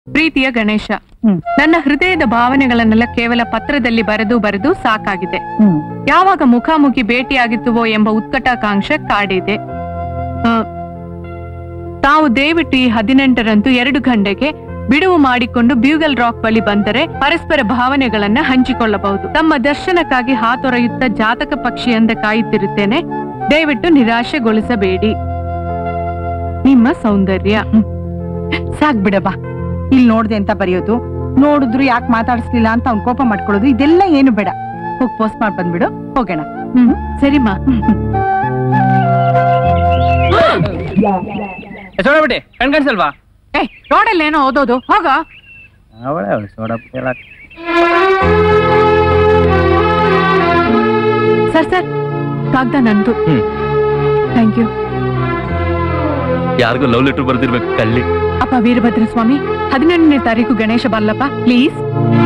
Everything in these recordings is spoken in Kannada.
ಪ್ರೀತಿಯ ಗಣೇಶ ನನ್ನ ಹೃದಯದ ಭಾವನೆಗಳನ್ನೆಲ್ಲ ಕೇವಲ ಪತ್ರದಲ್ಲಿ ಬರೆದು ಬರೆದು ಸಾಕಾಗಿದೆ ಯಾವಾಗ ಮುಖಾಮುಖಿ ಭೇಟಿಯಾಗಿತ್ತುವೋ ಎಂಬ ಉತ್ಕಟಾಕಾಂಕ್ಷೆ ಕಾಡಿದೆ ಆ, ತಾವು ದಯವಿಟ್ಟು ಈ ಹದಿನೆಂಟರಂದು ಎರಡು ಗಂಟೆಗೆ ಬಿಡುವು ಮಾಡಿಕೊಂಡು ಬ್ಯೂಗಲ್ ರಾಕ್ ಬಳಿ ಬಂದರೆ ಪರಸ್ಪರ ಭಾವನೆಗಳನ್ನ ಹಂಚಿಕೊಳ್ಳಬಹುದು ತಮ್ಮ ದರ್ಶನಕ್ಕಾಗಿ ಹಾತೊರೆಯುತ್ತ ಜಾತಕ ಪಕ್ಷಿಯಂದ ಕಾಯುತ್ತಿರುತ್ತೇನೆ ದಯವಿಟ್ಟು ನಿರಾಶೆಗೊಳಿಸಬೇಡಿ ನಿಮ್ಮ ಸೌಂದರ್ಯ ಸಾಕ್ ಬಿಡಬ್ಬಾ ಇಲ್ಲಿ ನೋಡ್ದೆ ಅಂತ ಬರೆಯೋದು ನೋಡಿದ್ರು ಯಾಕೆ ಮಾತಾಡಿಸ್ಲಿಲ್ಲ ಅಂತ ಅವ್ನ್ ಕೋಪ ಮಾಡ್ಕೊಳ್ಳೋದು ಇದೆಲ್ಲ ಏನು ಬೇಡ ಹೋಗ್ ಪೋಸ್ಟ್ ಮಾಡಿ ಬಂದ್ಬಿಡು ಹೋಗೋಣ ಹ್ಮ್ ಸರಿಮಾ ಸೋಡಬಿಟ್ಟಿ ಕಣ್ ಕಾಣಿಸಲ್ವಾ ಏ ರೋಡಲ್ಲಿ ಏನೋ ಓದೋದು ಹೋಗ ಅವಳೆ ಅವಳು ಸೋಡಬಿಟ್ಟಿ ಹೇಳಕ್ ಸರ್ ಸರ್ ಕಾಗ್ದ ನಂದು ಹ್ಮ್. ಥ್ಯಾಂಕ್ ಯು ಯಾರಿಗೂ ಲವ್ ಲೆಟರ್ ಬರ್ದಿರ್ಬೇಕು ಕಳ್ಳಿ ಅಪ್ಪ ವೀರಭದ್ರ ಸ್ವಾಮಿ ಹದಿನೆಂಟನೇ ತಾರೀಕು ಗಣೇಶ ಬಲ್ಲಪ್ಪ ಪ್ಲೀಸ್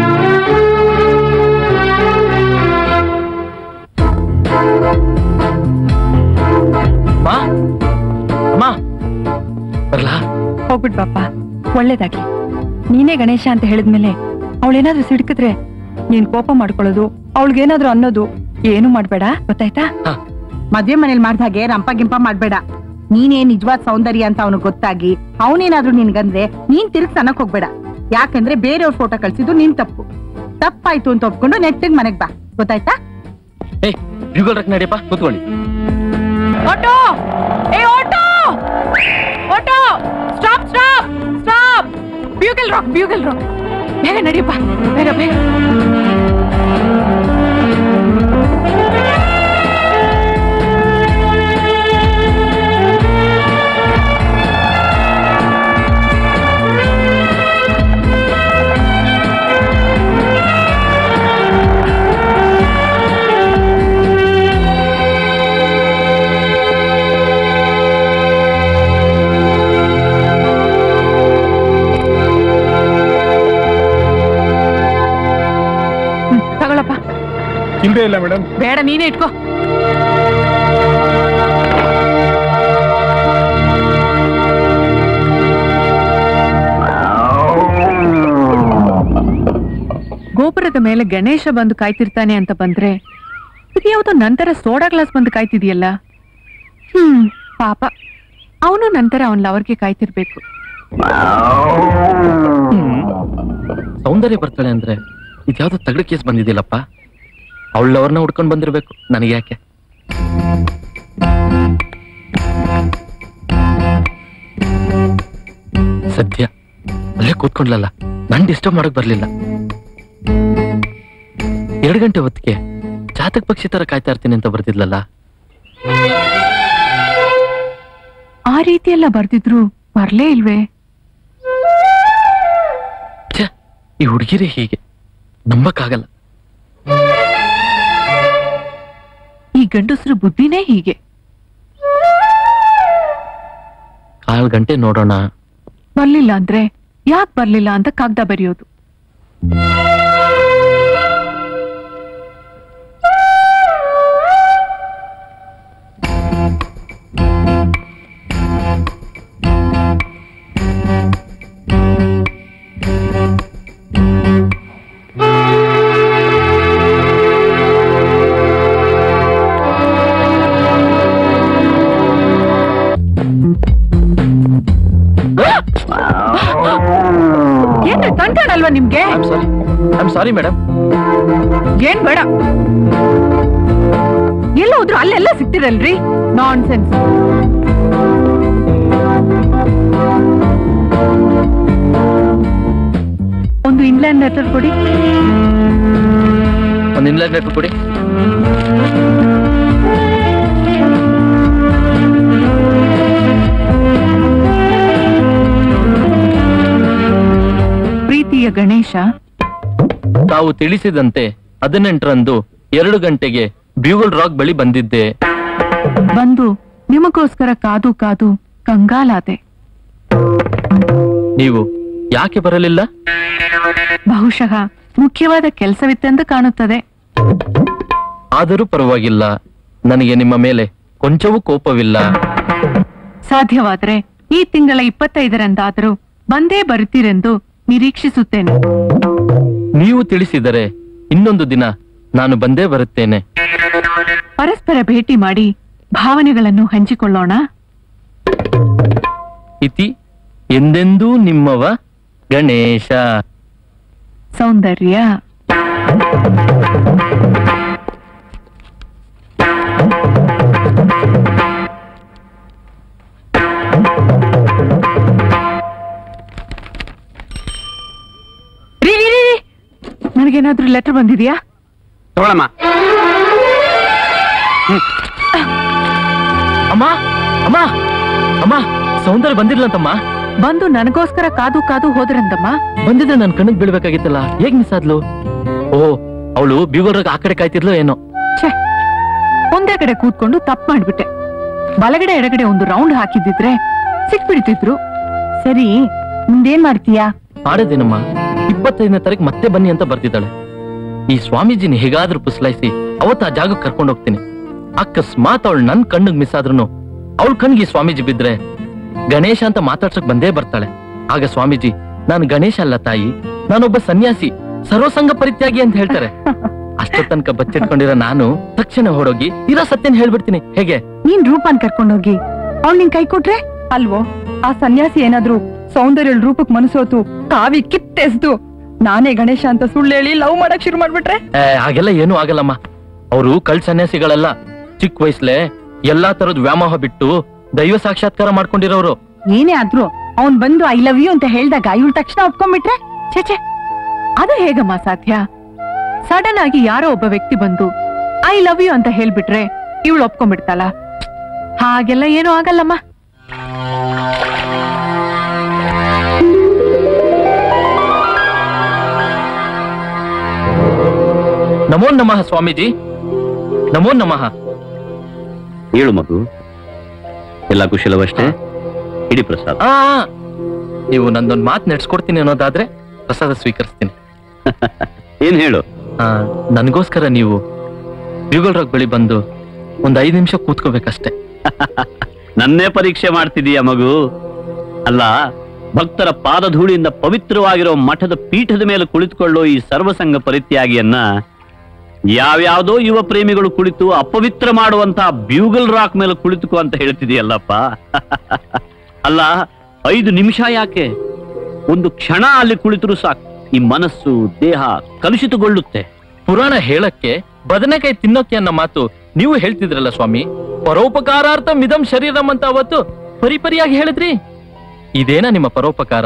ಮಾ ಅಮ್ಮ ಬರ್ಲಾ ಹೋಗ್ಬಿಟ್ ಬಾಪ ಒಳ್ಳೇದಾಗ್ಲಿ ನೀನೇ ಗಣೇಶ ಅಂತ ಹೇಳಿದ್ಮೇಲೆ ಅವಳೇನಾದ್ರೂ ಸಿಡ್ಕಿದ್ರೆ ನೀನ್ ಕೋಪ ಮಾಡ್ಕೊಳ್ಳೋದು ಅವಳಿಗೇನಾದ್ರೂ ಅನ್ನೋದು ಏನು ಮಾಡ್ಬೇಡ ಗೊತ್ತಾಯ್ತಾ ಹಾ. ಮದ್ವೆ ಮನೇಲಿ ಮಾಡ್ದಾಗೆ ರಂಪ ಗಿಂಪ ಮಾಡ್ಬೇಡ ನೀನೇ ನಿಜವಾದ ಸೌಂದರ್ಯ ಅಂತ ಅವನು ಗೊತ್ತಾಗಿ ಅವನೇನಾದ್ರೂ ನಿನ್ಗಂದ್ರೆ ನೀನ್ ತಿರುಗ್ ತನಕ್ ಹೋಗ್ಬೇಡ ಯಾಕಂದ್ರೆ ಬೇರೆಯವ್ರ ಫೋಟೋ ಕಳ್ಸಿದ್ದು ನಿನ್ ತಪ್ಪು ತಪ್ಪಾಯ್ತು ಅಂತ ಒಪ್ಕೊಂಡು ನೆಟ್ಟಿಗ್ ಮನೆಗ್ ಬಾ ಗೊತ್ತಾಯ್ತಾ ಏಯ್ ಬ್ಯೂಗಲ್ ರಕ್ ನಡಿಯಪ್ಪ ಕೂತ್ಕೊಳ್ಳಿ ಆಟೋ ಏ auto auto stop stop stop Bugle Rock Bugle Rock ಬೇಗ ನಡಿಯಪ್ಪ ಬೇಗ ಬೇಗ ಹ್ಮ್, ತಗೊಳಪ್ಪ ಚಿಂತೆ ಇಲ್ಲ ಮೇಡಮ್ ಬೇಡ ನೀನೇ ಇಟ್ಕೋ ಗೋಪುರದ ಮೇಲೆ ಗಣೇಶ ಬಂದು ಕಾಯ್ತಿರ್ತಾನೆ ಅಂತ ಬಂದ್ರೆ ಇದು ಯಾವ್ದೋ ನಂತರ ಸೋಡಾ ಗ್ಲಾಸ್ ಬಂದು ಕಾಯ್ತಿದೆಯಲ್ಲ ಹ್ಮ್ ಪಾಪ ಅವನು ನಂತರ ಅವನ್ ಲವರ್ಗೆ ಕಾಯ್ತಿರ್ಬೇಕು ಸೌಂದರ್ಯ ಬರ್ತಾಳೆ ಅಂದ್ರೆ ಇದ್ಯಾವ್ದೋ ತಗಡು ಕೇಸ್ ಬಂದಿದ್ದಿಲ್ಲಪ್ಪ ಅವಳವ್ರನ್ನ ಹುಡ್ಕೊಂಡ್ ಬಂದಿರ್ಬೇಕು ನನಗೆ ಯಾಕೆ ಸದ್ಯ ಅಲ್ಲೇ ಕೂತ್ಕೊಂಡ್ಲಲ್ಲ ನನ್ ಡಿಸ್ಟರ್ಬ್ ಮಾಡಕ್ ಬರ್ಲಿಲ್ಲ ಎರಡು ಗಂಟೆ ಹೊತ್ತಿಗೆ ಜಾತಕ ಪಕ್ಷಿ ತರ ಕಾಯ್ತಾ ಇರ್ತೀನಿ ಅಂತ ಬರ್ತಿದ್ಲಲ್ಲ ಆ ರೀತಿ ಎಲ್ಲ ಬರ್ದಿದ್ರು ಬರ್ಲೇ ಇಲ್ವೇ ಛೆ, ಈ ಹುಡುಗಿರೇ ಹೀಗೆ ನಂಬಕ್ಕಾಗಲ್ಲ ಈ ಗಂಡಸರು ಬುದ್ಧಿನೇ ಹೀಗೆ ಕಾಲ್ ಗಂಟೆ ನೋಡೋಣ ಬರ್ಲಿಲ್ಲ ಅಂದ್ರೆ ಯಾಕ್ ಬರ್ಲಿಲ್ಲ ಅಂತ ಕಾಗ್ದ ಬರೆಯೋದು ಏನ್ರಿ ಕಣ್ಕಾಣಲ್ವಾ ನಿಮ್ಗೆ I'm sorry I'm sorry madam ಏನ್ ಬೇಡ ಎಲ್ಲ ಹೋದ್ರು ಅಲ್ಲೆಲ್ಲ ಸಿಗ್ತಿರಲ್ರಿ ನಾನ್ ಸೆನ್ಸ್ ಒಂದು ಇಂಗ್ಲೆಂಡ್ ಲೆಟರ್ ಕೊಡಿ ಒಂದು ಇನ್ಲೈನ್ ಲೆಟರ್ ಕೊಡಿ ಪ್ರೀತಿಯ ಗಣೇಶ ತಾವು ತಿಳಿಸಿದಂತೆ ಹದಿನೆಂಟರಂದು ಎರಡು ಗಂಟೆಗೆ ಬ್ಯೂಗಲ್ ರಾಕ್ ಬಳಿ ಬಂದಿದ್ದೆ ಬಂದು ನಿಮಗೋಸ್ಕರ ಕಾದು ಕಾದು ಕಂಗಾಲಾದೆ ನೀವು ಯಾಕೆ ಬರಲಿಲ್ಲ ಬಹುಶಃ ಮುಖ್ಯವಾದ ಕೆಲಸವಿತ್ತೆಂದು ಕಾಣುತ್ತದೆ ಆದರೂ ಪರವಾಗಿಲ್ಲ ನನಗೆ ನಿಮ್ಮ ಮೇಲೆ ಕೊಂಚವೂ ಕೋಪವಿಲ್ಲ ಸಾಧ್ಯವಾದ್ರೆ ಈ ತಿಂಗಳ ಇಪ್ಪತ್ತೈದರಂದಾದರೂ ಬಂದೇ ಬರುತ್ತೀರೆಂದು ನಿರೀಕ್ಷಿಸುತ್ತೇನೆ ನೀವು ತಿಳಿಸಿದರೆ ಇನ್ನೊಂದು ದಿನ ನಾನು ಬಂದೇ ಬರುತ್ತೇನೆ ಪರಸ್ಪರ ಭೇಟಿ ಮಾಡಿ ಭಾವನೆಗಳನ್ನು ಹಂಚಿಕೊಳ್ಳೋಣ ಇತಿ ಎಂದೆಂದೂ ನಿಮ್ಮವ ಗಣೇಶ ಸೌಂದರ್ಯ ರೀ, ರೀ, ರೀ, ರೀ. ನನಗೇನಾದ್ರೂ ಲೆಟರ್ ಬಂದಿದ್ಯಾ ತಗೊಳಮ್ಮ ಅಮ್ಮ ಅಮ್ಮ ಅಮ್ಮ ಸೌಂದರ್ಯ ಬಂದಿರ್ಲಂತಮ್ಮ ಬಂದು ನನಗೋಸ್ಕರ ಕಾದು ಕಾದು ಹೋದ್ರಂತಮ್ಮ ಬಂದಿದ್ರೆ ನನ್ ಕಣ್ಣಿಗೆ ಬೀಳ್ಬೇಕಾಗಿತ್ತಲ್ಲ ಹೇಗ್ ಮಿಸ್ ಆದ್ಲು ಓ ಅವಳು ಬ್ಯೂಗೋರ್ಗ್ ಆ ಕಡೆ ಕಾಯ್ತಿರ್ಲೋ ಏನೋ ಛೇ ಒಂದೇ ಕಡೆ ಕೂತ್ಕೊಂಡು ತಪ್ಪು ಮಾಡ್ಬಿಟ್ಟೆ ಬಲಗಡೆ ಎಡಗಡೆ ಒಂದು ರೌಂಡ್ ಹಾಕಿದ್ದಿದ್ರೆ ಸಿಕ್ಬಿಡ್ತಿದ್ರು ಸರಿ ಮುಂದೇನ್ ಮಾಡ್ತೀಯಾ ಆಡದೇನಮ್ಮ ಇಪ್ಪತ್ತೈದನೇ ತಾರೀಕು ಮತ್ತೆ ಬನ್ನಿ ಅಂತ ಬರ್ತಿದ್ದಾಳೆ ಈ ಸ್ವಾಮೀಜಿನ ಹೇಗಾದ್ರೂ ಪುಸ್ಲಾಯಿಸಿ ಅವತ್ತು ಆ ಜಾಗಕ್ಕೆ ಕರ್ಕೊಂಡು ಹೋಗ್ತೀನಿ ಅಕಸ್ಮಾತ್ ಅವಳು ನನ್ ಕಣ್ಣಿಗೆ ಮಿಸ್ ಆದ್ರೂ ಅವಳ ಕಣ್ಣಿಗೆ ಈ ಸ್ವಾಮೀಜಿ ಬಿದ್ರೆ ಗಣೇಶ ಅಂತ ಮಾತಾಡ್ಸಕ್ ಬಂದೇ ಬರ್ತಾಳೆ ಆಗ ಸ್ವಾಮೀಜಿ ನಾನು ಗಣೇಶ ಅಲ್ಲ ತಾಯಿ ನಾನೊಬ್ಬ ಸನ್ಯಾಸಿ ಸರ್ವಸಂಗ ಪರಿತ್ಯಾಗಿ ಅಂತ ಹೇಳ್ತಾರೆ ಅಷ್ಟ ತನಕ ಬಚ್ಚಿಟ್ಕೊಂಡಿರೋ ನಾನು ತಕ್ಷಣ ಹೊಡೋಗಿ ಇರೋ ಸತ್ಯನ ಹೇಳ್ಬಿಡ್ತೀನಿ ಹೇಗೆ ನೀನ್ ರೂಪನ್ ಕರ್ಕೊಂಡೋಗಿ ಅವ್ಳ್ ನಿನ್ ಕೈ ಕೊಟ್ರೆ ಅಲ್ವೋ ಆ ಸನ್ಯಾಸಿ ಏನಾದ್ರು ಸೌಂದರ್ಯ ರೂಪಕ್ ಮನಸೋತು ಕಾವಿ ಕಿತ್ತೆಸ್ದು ನಾನೇ ಗಣೇಶ ಅಂತ ಸುಳ್ಳು ಹೇಳಿ ಲವ್ ಮಾಡಕ್ ಶುರು ಮಾಡ್ಬಿಟ್ರೆ ಏ, ಹಾಗೆಲ್ಲ ಏನೂ ಆಗಲ್ಲಮ್ಮ ಅವರು ಕಳ್ ಸನ್ಯಾಸಿಗಳಲ್ಲ ಚಿಕ್ಕ ವಯಸ್ಸಲ್ಲೇ ಎಲ್ಲಾ ತರದ್ ವ್ಯಾಮೋಹ ಬಿಟ್ಟು ದೈವ ಸಾಕ್ಷಾತ್ಕಾರ ಮಾಡ್ಕೊಂಡಿರೋರು ಏನೇ ಆದ್ರೂ ಅವ್ನ್ ಬಂದು ಐ ಲವ್ ಯು ಅಂತ ಹೇಳ್ದಾಗ ಇವಳು ತಕ್ಷಣ ಒಪ್ಕೊಂಡ್ಬಿಟ್ರೆ ಛೇ ಛೇ ಅದು ಹೇಗಮ್ಮ ಸಾಧ್ಯ ಸಡನ್ ಆಗಿ ಯಾರೋ ಒಬ್ಬ ವ್ಯಕ್ತಿ ಬಂದು ಐ ಲವ್ ಯು ಅಂತ ಹೇಳ್ಬಿಟ್ರೆ ಇವಳು ಒಪ್ಕೊಂಡ್ಬಿಡ್ತಾಳ ಹಾಗೆಲ್ಲ ಏನೂ ಆಗಲ್ಲಮ್ಮ ನಮೋ ನಮಃ ಸ್ವಾಮೀಜಿ ನಮೋ ನಮಃ ಹೇಳು ಮಗು ಎಲ್ಲ ಕುಶಲವಷ್ಟೇ ಇಡಿ ಪ್ರಸಾದ್ ಆ ಆ, ನೀವು ನಂದೊಂದ್ ಮಾತು ನಡ್ಸ್ಕೊಡ್ತೀನಿ ಅನ್ನೋದಾದ್ರೆ ಪ್ರಸಾದ ಸ್ವೀಕರಿಸ್ತೀನಿ ಏನ್ ಹೇಳು ಆ, ನನ್ಗೋಸ್ಕರ ನೀವು ಬ್ಯೂಗಲ್ ಬಳಿ ಬಂದು ಒಂದ್ ಐದ್ ನಿಮಿಷ ಕೂತ್ಕೋಬೇಕಷ್ಟೇ ನನ್ನೇ ಪರೀಕ್ಷೆ ಮಾಡ್ತಿದೀಯ ಮಗು ಅಲ್ಲ ಭಕ್ತರ ಪಾದಧೂಳಿಯಿಂದ ಪವಿತ್ರವಾಗಿರೋ ಮಠದ ಪೀಠದ ಮೇಲೆ ಕುಳಿತುಕೊಳ್ಳೋ ಈ ಸರ್ವಸಂಗ ಪರಿತ್ಯಾಗಿಯನ್ನ ಯಾವ್ಯಾವ್ದೋ ಯುವ ಪ್ರೇಮಿಗಳು ಕುಳಿತು ಅಪವಿತ್ರ ಮಾಡುವಂತ ಬ್ಯೂಗಲ್ ರಾಕ್ ಮೇಲೆ ಕುಳಿತುಕೋ ಅಂತ ಹೇಳ್ತಿದೀಯಲ್ಲಪ್ಪ ಅಲ್ಲ ಐದು ನಿಮಿಷ ಯಾಕೆ ಒಂದು ಕ್ಷಣ ಅಲ್ಲಿ ಕುಳಿತರು ಸಾಕು ಈ ಮನಸ್ಸು ದೇಹ ಕಲುಷಿತಗೊಳ್ಳುತ್ತೆ ಪುರಾಣ ಹೇಳಕ್ಕೆ ಬದನೆಕಾಯಿ ತಿನ್ನೋಕೆ ಅನ್ನೋ ಮಾತು ನೀವು ಹೇಳ್ತಿದ್ರಲ್ಲ ಸ್ವಾಮಿ ಪರೋಪಕಾರಾರ್ಥ ಮಿದಂ ಶರೀರಂ ಅಂತ ಅವತ್ತು ಪರಿಪರಿಯಾಗಿ ಹೇಳಿದ್ರಿ ಇದೇನಾ ನಿಮ್ಮ ಪರೋಪಕಾರ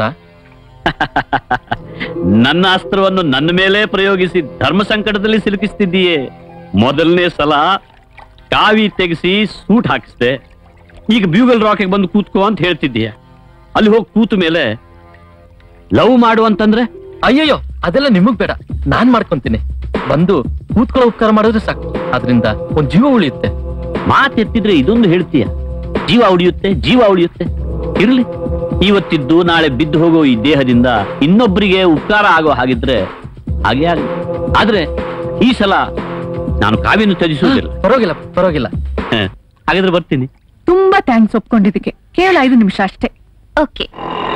ನನ್ನ ಅಸ್ತ್ರವನ್ನು ನನ್ನ ಮೇಲೆ ಪ್ರಯೋಗಿಸಿ ಧರ್ಮ ಸಂಕಟದಲ್ಲಿ ಸಿಲುಕಿಸ್ತಿದ್ದೀಯೇ ಮೊದಲನೇ ಸಲ ಕಾವಿ ತೆಗೆಸಿ ಸೂಟ್ ಹಾಕಿಸ್ದೆ ಈಗ ಬ್ಯೂಗಲ್ ರಾಕಿಗೆ ಬಂದು ಕೂತ್ಕೋ ಅಂತ ಹೇಳ್ತಿದ್ದೀಯ ಅಲ್ಲಿ ಹೋಗಿ ಕೂತ ಮೇಲೆ ಲವ್ ಮಾಡು ಅಂತಂದ್ರೆ ಅಯ್ಯಯ್ಯೋ ಅದೆಲ್ಲ ನಿಮಗ್ ಬೇಡ ನಾನ್ ಮಾಡ್ಕೊಂತೀನಿ ಬಂದು ಕೂತ್ಕೊಳ್ಳೋ ಉಪಕಾರ ಮಾಡಿದ್ರೆ ಸಾಕು ಅದರಿಂದ ಒಂದ್ ಜೀವ ಉಳಿಯುತ್ತೆ ಮಾತೆತ್ತಿದ್ರೆ ಇದೊಂದು ಹೇಳ್ತೀಯ ಜೀವ ಉಳಿಯುತ್ತೆ ಜೀವ ಉಳಿಯುತ್ತೆ ಇರ್ಲಿ ಇವತ್ತಿದ್ದು ನಾಳೆ ಬಿದ್ದು ಹೋಗೋ ಈ ದೇಹದಿಂದ ಇನ್ನೊಬ್ಬರಿಗೆ ಉಪಕಾರ ಆಗೋ ಹಾಗಿದ್ರೆ ಹಾಗೆ ಆಗಲಿ ಆದ್ರೆ ಈ ಸಲ ನಾನು ಕಾವಿಯನ್ನು ತ್ಯಜಿಸುವುದಿಲ್ಲ ಪರವಾಗಿಲ್ಲ ಪರವಾಗಿಲ್ಲ ಹ, ಹಾಗಾದ್ರೆ ಬರ್ತೀನಿ ತುಂಬಾ ಥ್ಯಾಂಕ್ಸ್ ಒಪ್ಕೊಂಡಿದ್ದಕ್ಕೆ ಕೇವಲ ಐದು ನಿಮಿಷ ಅಷ್ಟೇ ಓಕೆ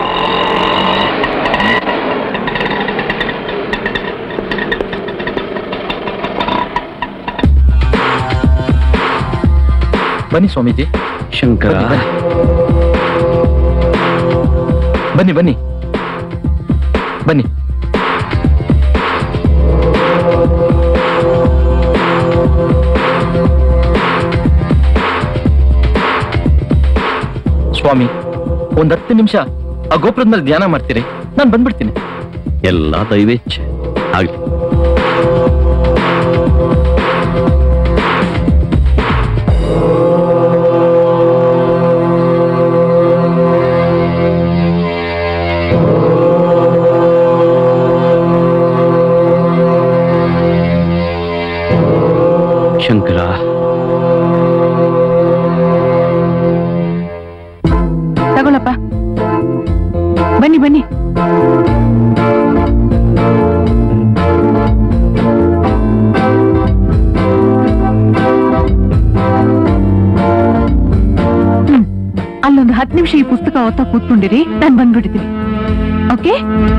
ಬನ್ನಿ ಸ್ವಾಮೀಜಿ ಶಂಕರ ಬನ್ನಿ ಬನ್ನಿ ಬನ್ನಿ ಸ್ವಾಮಿ ಒಂದ್ ಹತ್ತು ನಿಮಿಷ ಆ ಗೋಪುರದ ಮೇಲೆ ಧ್ಯಾನ ಮಾಡ್ತೀರಿ ನಾನು ಬಂದ್ಬಿಡ್ತೀನಿ ಎಲ್ಲ ದೈವೇಚ್ಛೆ ಆಗ್ಲಿ ಶಂಕರ ತಗೊಳಪ್ಪ ಬನ್ನಿ ಬನ್ನಿ ಹ್ಮ್. ಅಲ್ಲೊಂದು ಹತ್ತು ನಿಮಿಷ ಈ ಪುಸ್ತಕ ಓದ್ತಾ ಕೂತ್ಕೊಂಡಿರಿ ನಾನು ಬಂದ್ಬಿಡ್ತೀನಿ ಓಕೆ ಓಕೆ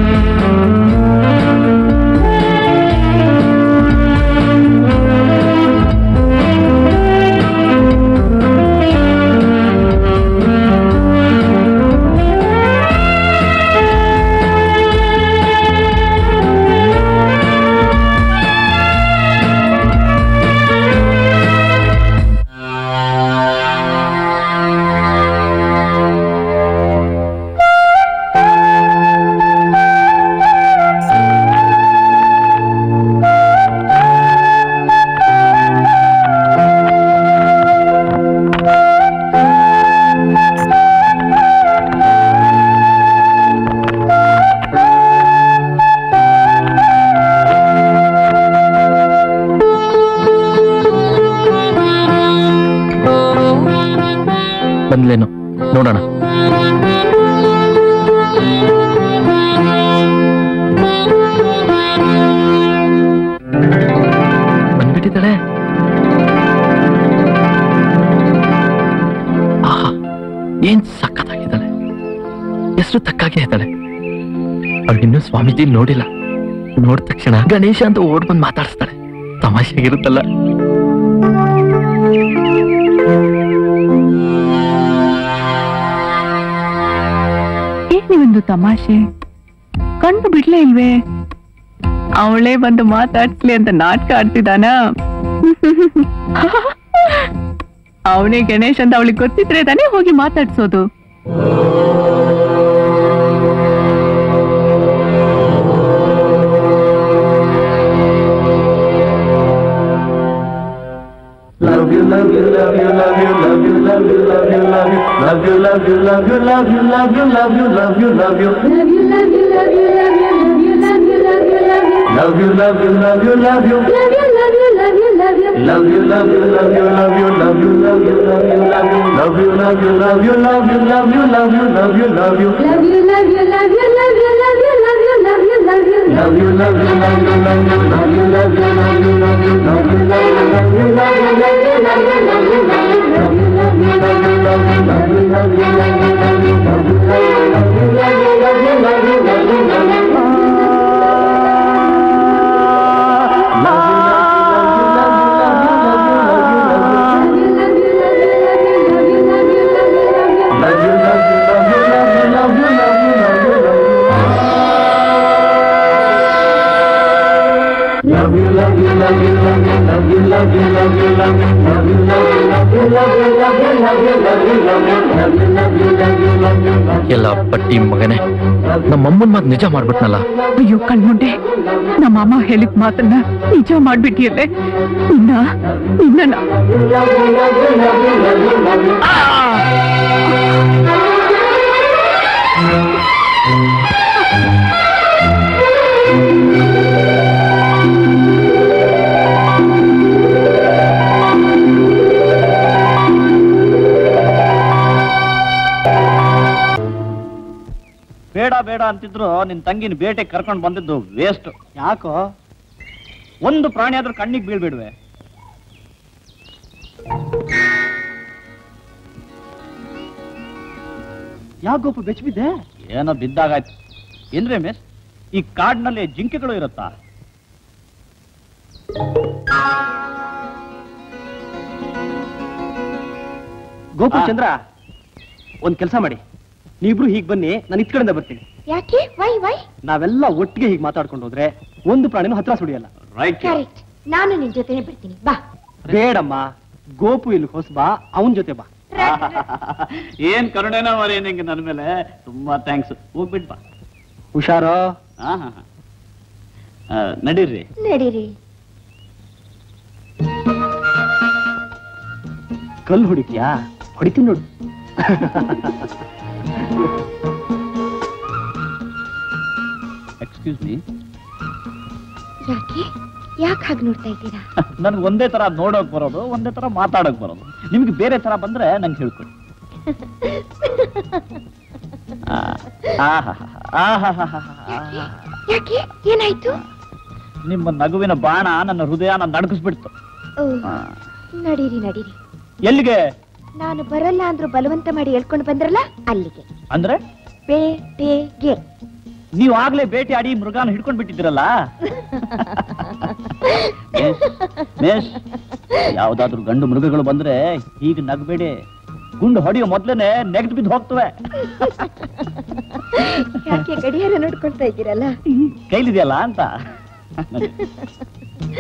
ಬಂದ್ಲೇನು ನೋಡೋಣ ಬಂದ್ಬಿಟ್ಟಿದ್ದಾಳೆ ಆಹಾ ಏನ್ ಸಖತ್ತಾಗಿದ್ದಾಳೆ ಎಷ್ಟು ತಕ್ಕಾಗಿ ಇದ್ದಾಳೆ ಅವಳಿನ್ನೂ ಸ್ವಾಮೀಜಿ ನೋಡಿಲ್ಲ ನೋಡಿದ ತಕ್ಷಣ ಗಣೇಶ ಅಂತ ಓಡ್ ಬಂದು ಮಾತಾಡಿಸ್ತಾಳೆ ತಮಾಷೆಗಿರುತ್ತಲ್ಲ ಏನಿವೊಂದು ತಮಾಷೆ ಕಣ್ಣು ಬಿಡ್ಲೇ ಇಲ್ವೇ ಅವಳೇ ಬಂದು ಮಾತಾಡ್ಸ್ಲಿ ಅಂತ ನಾಟಕ ಆಡ್ತಿದ್ದಾನ ಅವನೇ ಗಣೇಶ್ ಅಂತ ಅವಳಿಗೆ ಗೊತ್ತಿದ್ರೆ ತಾನೇ ಹೋಗಿ ಮಾತಾಡ್ಸೋದು ಎಲ್ಲ ಪಟ್ಟಿ ಮಗನೇ ನಮ್ಮಮ್ಮನ್ ಮಾತು ನಿಜ ಮಾಡ್ಬಿಟ್ನಲ್ಲ ಅಯ್ಯೋ ಕಣ್ಮುಂಡೆ ನಮ್ಮ ಅಮ್ಮ ಹೇಳಿದ ಮಾತನ್ನ ನಿಜ ಮಾಡ್ಬಿಟ್ಟಿಯಲ್ಲೇ ನಿನ್ನ ನಿನ್ನ ಬೇಡ ಬೇಡ ಅಂತಿದ್ರು ನಿನ್ ತಂಗಿನ ಬೇಟೆ ಕರ್ಕೊಂಡು ಬಂದಿದ್ದು ವೇಸ್ಟ್ ಯಾಕೋ ಒಂದು ಪ್ರಾಣಿ ಆದ್ರೂ ಕಣ್ಣಿಗೆ ಬೀಳ್ಬಿಡ್ವೆ ಯಾಕೋಪ ಬೆಚ್ಚಿಬಿದ್ದೆ ಏನೋ ಬಿದ್ದಾಗಾಯ್ತು ಏನ್ರಿ ಮಿಸ್ ಈ ಕಾಡ್ನಲ್ಲಿ ಜಿಂಕೆಗಳು ಇರುತ್ತಾ ಗೋಪು ಚಂದ್ರ ಒಂದ್ ಕೆಲಸ ಮಾಡಿ ನೀವಿಬ್ರು ಹೀಗ್ ಬನ್ನಿ ನಾನು ಇತ್ ಕಡೆಯಿಂದ ಬರ್ತೀನಿ ಯಾಕೆ ವೈ ವೈ ನಾವೆಲ್ಲ ಒಟ್ಟಿಗೆ ಹೀಗೆ ಮಾತಾಡ್ಕೊಂಡು ಹೋದ್ರೆ ಒಂದು ಪ್ರಾಣಿನೂ ಹತ್ರ ಸುಳಿಯಲ್ಲ ರೈಟ್ ಕರೆಕ್ಟ್ ನಾನು ನಿನ್ ಜೊತೆನೆ ಬರ್ತೀನಿ ಬಾ ಬೇಡಮ್ಮ ಗೋಪು ಇಲ್ಲಿ ಹೊಸಬಾ ಅವನ್ ಜೊತೆ ಬಾ ಏನ್ ಕರುಣೆನ ಮರಿ ನಿಂಗೆ ನನ್ನ ಮೇಲೆ ತುಂಬಾ ಥ್ಯಾಂಕ್ಸ್ ಹೋಗ್ಬಿಟ್ ಬಾ ಹುಷಾರೋ ನಡೀರಿ ನಡೀರಿ ಕಲ್ಲು ಹೊಡಿತೀಯಾ ಹೊಡಿತೀನಿ ನೋಡು ಎಕ್ಸ್ಕ್ಯೂಸ್ ಮೀ ಯಾಕೆ ಯಾಕೆ ಹಾಗೆ ನೋಡ್ತಾ ಇದ್ದೀರಾ ನನ್ಗೆ ಒಂದೇ ತರ ನೋಡೋಕ್ ಬರೋದು ಒಂದೇ ತರ ಮಾತಾಡೋಕ್ ಬರೋದು ನಿಮ್ಗೆ ಬೇರೆ ತರ ಬಂದ್ರೆ ನಂಗೆ ಹೇಳ್ಕೊಡಿ ಆ, ಆಹಾಹಾ, ಆಹಾಹಾಹಾ. ಯಾಕೆ ಏನಾಯ್ತು ನಿಮ್ಮ ನಗುವಿನ ಬಾಣ ನನ್ನ ಹೃದಯನ ನಡಗಿಸ್ಬಿಡ್ತು ಓ ಆ, ನಡೀರಿ ನಡೀರಿ ಎಲ್ಲಿಗೆ ನಾನು ಬರಲ್ಲ ಅಂದ್ರು ಬಲವಂತ ಮಾಡಿ ಹೇಳ್ಕೊಂಡು ಬಂದ್ರಲ್ಲ ಅಲ್ಲಿಗೆ ಅಂದ್ರೆ ಬೇಟೆಗೆ ನೀವು ಆಗ್ಲೇ ಬೇಟೆ ಆಡಿ ಮೃಗಾನ ಹಿಡ್ಕೊಂಡ್ ಬಿಟ್ಟಿದ್ದೀರಲ್ಲ ಮೇಷ್, ಮೇಷ್ ಯಾವ್ದಾದ್ರು ಗಂಡು ಮೃಗಗಳು ಬಂದ್ರೆ ಈಗ ನಗಬೇಡಿ ಗುಂಡು ಹೊಡೆಯೋ ಮೊದ್ಲೇನೆ ನೆಗೆದು ಬಿದ್ದು ಹೋಗ್ತವೆ ಯಾಕೆ ಗಡಿಯಾರ ನೋಡ್ಕೊಳ್ತಾ ಇದ್ದೀರಲ್ಲ ಕೈಲಿದೆಯಲ್ಲ ಅಂತ